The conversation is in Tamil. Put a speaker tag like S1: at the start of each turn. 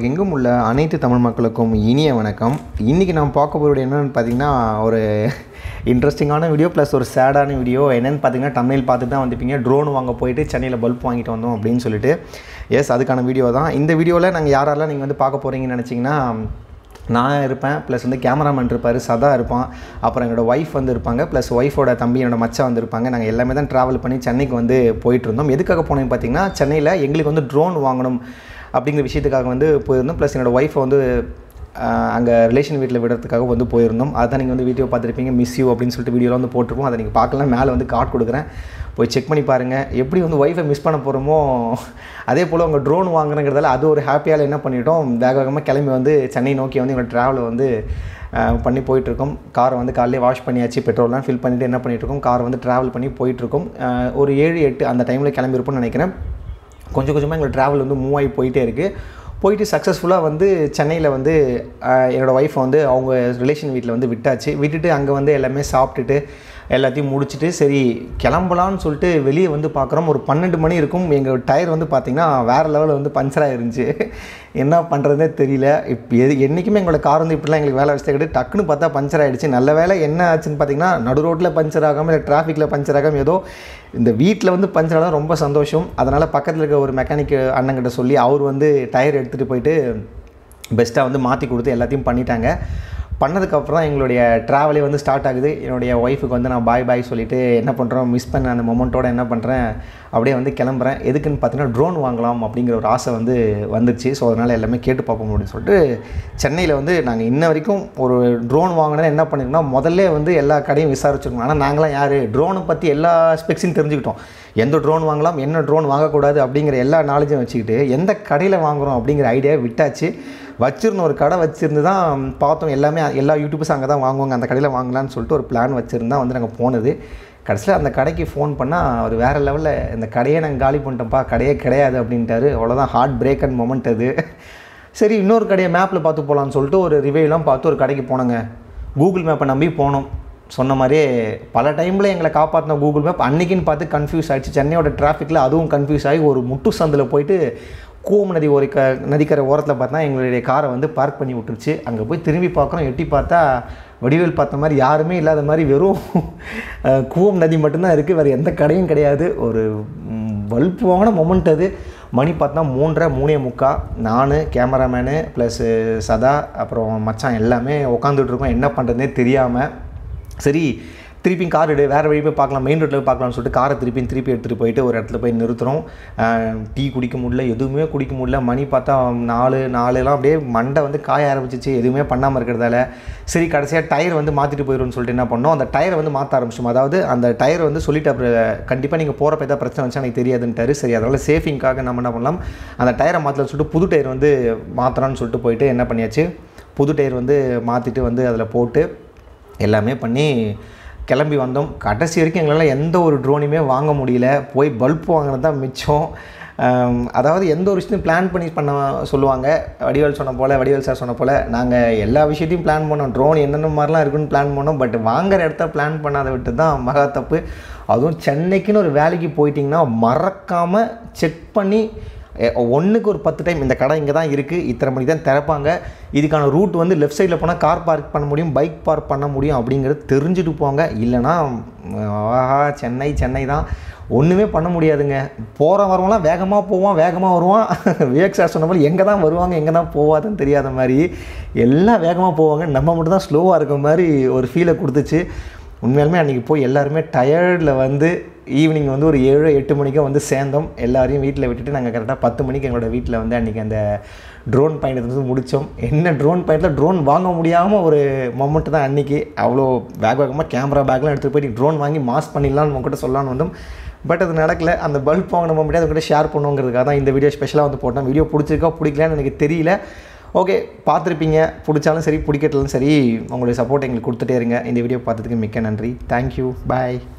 S1: உலகெங்கும் உள்ள அனைத்து தமிழ் மக்களுக்கும் இனிய வணக்கம் இன்றைக்கி நான் பார்க்க போகிறது என்னென்னு பார்த்தீங்கன்னா ஒரு இன்ட்ரெஸ்டிங்கான வீடியோ ப்ளஸ் ஒரு சேடான வீடியோ என்னென்னு பார்த்தீங்கன்னா தமிழ் பார்த்துட்டு தான் வந்துப்பீங்க ட்ரோன் வாங்க போயிட்டு சென்னையில் பல்ப் வாங்கிட்டு வந்தோம் அப்படின்னு சொல்லிட்டு எஸ் அதுக்கான வீடியோ தான் இந்த வீடியோவில் நாங்கள் யாரெல்லாம் நீங்கள் வந்து பார்க்க போகிறீங்கன்னு நினச்சிங்கன்னா நான் இருப்பேன் ப்ளஸ் வந்து கேமராமேன் இருப்பார் சதா இருப்பான் அப்புறம் என்னோடய ஒய்ஃப் வந்து இருப்பாங்க ப்ளஸ் ஒய்ஃபோட தம்பி என்னோட மச்சான் வந்து இருப்பாங்க நாங்கள் எல்லாமே தான் ட்ராவல் பண்ணி சென்னைக்கு வந்து போயிட்டு இருந்தோம் எதுக்காக போனோம்னு பார்த்தீங்கன்னா சென்னையில் எங்களுக்கு வந்து ட்ரோன் வாங்கணும் அப்படிங்கிற விஷயத்துக்காக வந்து போயிருந்தோம் ப்ளஸ் என்னோடய ஒய்ஃபை வந்து அங்கே ரிலேஷன் வீட்டில் விடுறதுக்காக வந்து போயிருந்தோம் அதான் நீங்கள் வந்து வீடியோ பார்த்துருப்பீங்க மிஸ் யூ அப்படின்னு சொல்லிட்டு வீடியோவில் வந்து போட்டிருப்போம் அதை நீங்கள் பார்க்கலாம் மேலே வந்து கார்டு கொடுக்குறேன் போய் செக் பண்ணி பாருங்கள் எப்படி வந்து ஒய்ஃபை மிஸ் பண்ண போகிறோமோ அதே போல் உங்கள் ட்ரோன் வாங்குறங்கிறதால அது ஒரு ஹாப்பியால் என்ன பண்ணிட்டோம் வேக வேகமாக கிளம்பி வந்து சென்னை நோக்கி வந்து எங்களோட ட்ராவலை வந்து அஹ், பண்ணி போயிட்டுருக்கோம் காரை வந்து காலையிலே வாஷ் பண்ணியாச்சு பெட்ரோல்லாம் ஃபில் பண்ணிவிட்டு என்ன பண்ணிகிட்ருக்கோம் கார் வந்து ட்ராவல் பண்ணி போயிட்டுருக்கோம் அஹ், ஒரு ஏழு எட்டு அந்த டைமில் கிளம்பியிருப்போம்னு நினைக்கிறேன் கொஞ்சம் கொஞ்சமாக எங்களோட ட்ராவல் வந்து மூவ் ஆகி போயிட்டே இருக்குது போயிட்டு சக்ஸஸ்ஃபுல்லாக வந்து சென்னையில் வந்து ஆஹ், என்னோடய ஒய்ஃபை வந்து அவங்க ரிலேஷன் வீட்டில் வந்து விட்டாச்சு விட்டுட்டு அங்கே வந்து எல்லாமே சாப்பிட்டுட்டு எல்லாத்தையும் முடிச்சுட்டு சரி கிளம்பலான்னு சொல்லிட்டு வெளியே வந்து பார்க்குறோம் ஒரு பன்னெண்டு மணி இருக்கும் எங்கள் டயர் வந்து பார்த்திங்கன்னா வேறு லெவலில் வந்து பஞ்சர் ஆயிருந்துச்சு என்ன பண்ணுறதுனே தெரியல இப்போ எது என்றைக்குமே எங்களோட கார் வந்து இப்படிலாம் எங்களுக்கு வேலை வச்சு கிடையாது டக்குன்னு பார்த்தா பஞ்சர் ஆகிடுச்சு நல்ல வேலை என்ன ஆச்சுன்னு பார்த்தீங்கன்னா நடு ரோட்டில் பஞ்சர் ஆகாமல் இல்லை டிராஃபிக்கில் பஞ்சர் ஆகாமல் ஏதோ இந்த வீட்டில் வந்து பஞ்சர் ஆனா ரொம்ப சந்தோஷம் அதனால் பக்கத்தில் இருக்க ஒரு மெக்கானிக் அண்ணங்கிட்ட சொல்லி அவர் வந்து டயர் எடுத்துகிட்டு போயிட்டு பெஸ்ட்டாக வந்து மாற்றி கொடுத்து எல்லாத்தையும் பண்ணிட்டாங்க பண்ணதுக்கப்புறம் தான் எங்களுடைய ட்ராவலே வந்து ஸ்டார்ட் ஆகுது என்னுடைய ஒய்ஃபுக்கு வந்து நான் பாய் பாய் சொல்லிவிட்டு என்ன பண்ணுறோம் மிஸ் பண்ண அந்த மொமெண்ட்டோட என்ன பண்ணுறேன் அப்படியே வந்து கிளம்புறேன் எதுக்குன்னு பார்த்தீங்கன்னா ட்ரோன் வாங்கலாம் அப்படிங்கிற ஒரு ஆசை வந்து வந்துருச்சு ஸோ அதனால் எல்லாமே கேட்டு பார்ப்போம் அப்படின்னு சொல்லிட்டு சென்னையில் வந்து நாங்கள் இன்ன வரைக்கும் ஒரு ட்ரோன் வாங்கினா என்ன பண்ணிருக்கோம்னா முதல்ல வந்து எல்லா கடையும் விசாரிச்சிருக்கோம் ஆனால் நாங்களாம் யார் ட்ரோனை பற்றி எல்லா ஸ்பெக்ஸையும் தெரிஞ்சுக்கிட்டோம் எந்த ட்ரோன் வாங்கலாம் என்ன ட்ரோன் வாங்கக்கூடாது அப்படிங்கிற எல்லா நாலேஜும் வச்சுக்கிட்டு எந்த கடையில் வாங்குகிறோம் அப்படிங்கிற ஐடியாவை விட்டாச்சு வச்சிருந்த ஒரு கடை வச்சுருந்து தான் பார்த்தோம் எல்லாமே எல்லா யூடியூபர்ஸ் அங்கே தான் வாங்குவாங்க அந்த கடையில் வாங்கலாம்னு சொல்லிட்டு ஒரு பிளான் வச்சுருந்தா வந்து நாங்கள் போனது கடைசியில் அந்த கடைக்கு ஃபோன் பண்ணால் அவர் வேறு லெவலில் இந்த கடையே நாங்கள் காலி பண்ணிட்டோம்ப்பா கடையே கிடையாது அப்படின்ட்டாரு அவ்வளோதான் ஹார்ட் பிரேக் அண்ட் மொமெண்ட் அது சரி இன்னொரு கடையை மேப்பில் பார்த்து போகலான்னு சொல்லிட்டு ஒரு ரிவ்யூலாம் பார்த்து ஒரு கடைக்கு போனோங்க கூகுள் மேப்பை நம்பி போனோம் சொன்ன மாதிரியே பல டைமில் எங்களை காப்பாற்றின கூகுள் மேப் அன்னைக்குன்னு பார்த்து கன்ஃபியூஸ் ஆகிடுச்சு சென்னையோட டிராஃபிக்கில் அதுவும் கன்ஃபியூஸ் ஆகி ஒரு முட்டு சந்தில் போயிட்டு கூவம் நதி ஒரு க நதிக்கரை ஓரத்தில் பார்த்தா எங்களுடைய காரை வந்து பார்க் பண்ணி விட்டுருச்சு அங்கே போய் திரும்பி பார்க்குறோம் எட்டி பார்த்தா வடிவேல் பார்த்த மாதிரி யாருமே இல்லாத மாதிரி வெறும் அஹ், கூவம் நதி மட்டும்தான் இருக்குது வேறு எந்த கடையும் கிடையாது ஒரு வலுப்புவான மொமெண்ட் அது மணி பார்த்தா மூன்றரை மூணே முக்கா நான் கேமராமேனு ப்ளஸ்ஸு சதா அப்புறம் மச்சான் எல்லாமே உட்காந்துட்டு இருக்கோம் என்ன பண்ணுறதுனே தெரியாமல் சரி திருப்பியும் கார் எடு வேறு வழி போய் பார்க்கலாம் மெயின் ரோட்டில் போய் பார்க்கலாம்னு சொல்லிட்டு காரை திருப்பியும் திருப்பி எடுத்துகிட்டு போயிட்டு ஒரு இடத்துல போய் நிறுத்துகிறோம் டீ குடிக்க முடியல எதுவுமே குடிக்க முடியல மணி பார்த்தா நாலு நாலுலாம் அப்படியே மண்டை வந்து காய ஆரம்பிச்சிச்சு எதுவுமே பண்ணாமல் இருக்கிறதால சரி கடைசியாக டயர் வந்து மாற்றிட்டு போயிடும்னு சொல்லிட்டு என்ன பண்ணோம் அந்த டயரை வந்து மாற்ற ஆரம்பிச்சோம் அதாவது அந்த டயர் வந்து சொல்லிட்டு அப்புறம் கண்டிப்பாக நீங்கள் போகிறப்ப ஏதாவது பிரச்சனை வச்சா எனக்கு தெரியாதுன்ட்டாரு சரி அதனால் சேஃபிங்காக நம்ம என்ன பண்ணலாம் அந்த டயரை மாற்றலாம்னு சொல்லிட்டு புது டயர் வந்து மாற்றலாம்னு சொல்லிட்டு போயிட்டு என்ன பண்ணியாச்சு புது டயர் வந்து மாற்றிட்டு வந்து அதில் போட்டு எல்லாமே பண்ணி கிளம்பி வந்தோம் கடைசி வரைக்கும் எங்களால் எந்த ஒரு ட்ரோனையுமே வாங்க முடியல போய் பல்ப் வாங்கினது தான் மிச்சம் ஆம், அதாவது எந்த ஒரு விஷயத்தையும் பிளான் பண்ணி பண்ண சொல்லுவாங்க வடிவேல் சொன்ன போல் வடிவேல் சார் சொன்ன போல் நாங்கள் எல்லா விஷயத்தையும் பிளான் பண்ணோம் ட்ரோன் என்னென்ன மாதிரிலாம் இருக்குன்னு பிளான் பண்ணோம் பட் வாங்குற இடத்த பிளான் பண்ணாத விட்டு தான் மகா தப்பு அதுவும் சென்னைக்குன்னு ஒரு வேலைக்கு போயிட்டிங்கன்னா மறக்காமல் செக் பண்ணி ஒன்றுக்கு ஒரு பத்து டைம் இந்த கடை இங்கே தான் இருக்குது இத்தனை மணிக்கு தான் திறப்பாங்க இதுக்கான ரூட் வந்து லெஃப்ட் சைடில் போனால் கார் பார்க் பண்ண முடியும் பைக் பார்க் பண்ண முடியும் அப்படிங்கிறது தெரிஞ்சுட்டு போங்க இல்லைனா ஆஹா சென்னை சென்னை தான் ஒன்றுமே பண்ண முடியாதுங்க போகிற வரவங்களாம் வேகமாக போவான் வேகமாக வருவான் விவேக் சார் சொன்ன மாதிரி எங்கே தான் வருவாங்க எங்கே தான் போவாதுன்னு தெரியாத மாதிரி எல்லாம் வேகமாக போவாங்க நம்ம மட்டும் தான் ஸ்லோவாக இருக்க மாதிரி ஒரு ஃபீலை கொடுத்துச்சு உண்மையாலுமே அன்றைக்கி போய் எல்லாருமே டயர்டில் வந்து ஈவினிங் வந்து ஒரு ஏழு எட்டு மணிக்கு வந்து சேர்ந்தோம் எல்லாரையும் வீட்டில் விட்டுட்டு நாங்கள் கரெக்டாக பத்து மணிக்கு எங்களோட வீட்டில் வந்து அன்றைக்கி அந்த ட்ரோன் பயணத்தை வந்து முடித்தோம் என்ன ட்ரோன் பயணத்தில் ட்ரோன் வாங்க முடியாமல் ஒரு மொமெண்ட் தான் அன்றைக்கி அவ்வளோ வேக வேகமாக கேமரா பேக்லாம் எடுத்துகிட்டு போயிட்டு ட்ரோன் வாங்கி மாஸ் பண்ணிடலாம்னு உங்ககிட்ட சொல்லலாம்னு வந்தோம் பட் அது நடக்கல அந்த பல்ப் வாங்கின மொமெண்ட்டே அதை கூட ஷேர் பண்ணுங்கிறதுக்காக தான் இந்த வீடியோ ஸ்பெஷலாக வந்து போட்டேன் வீடியோ பிடிச்சிருக்கா பிடிக்கலான்னு எனக்கு தெரியல ஓகே பார்த்துருப்பீங்க பிடிச்சாலும் சரி பிடிக்கட்டாலும் சரி உங்களுடைய சப்போர்ட் எங்களுக்கு கொடுத்துட்டே இருங்க இந்த வீடியோ பார்த்ததுக்கு மிக்க நன்றி தேங்க்யூ பாய்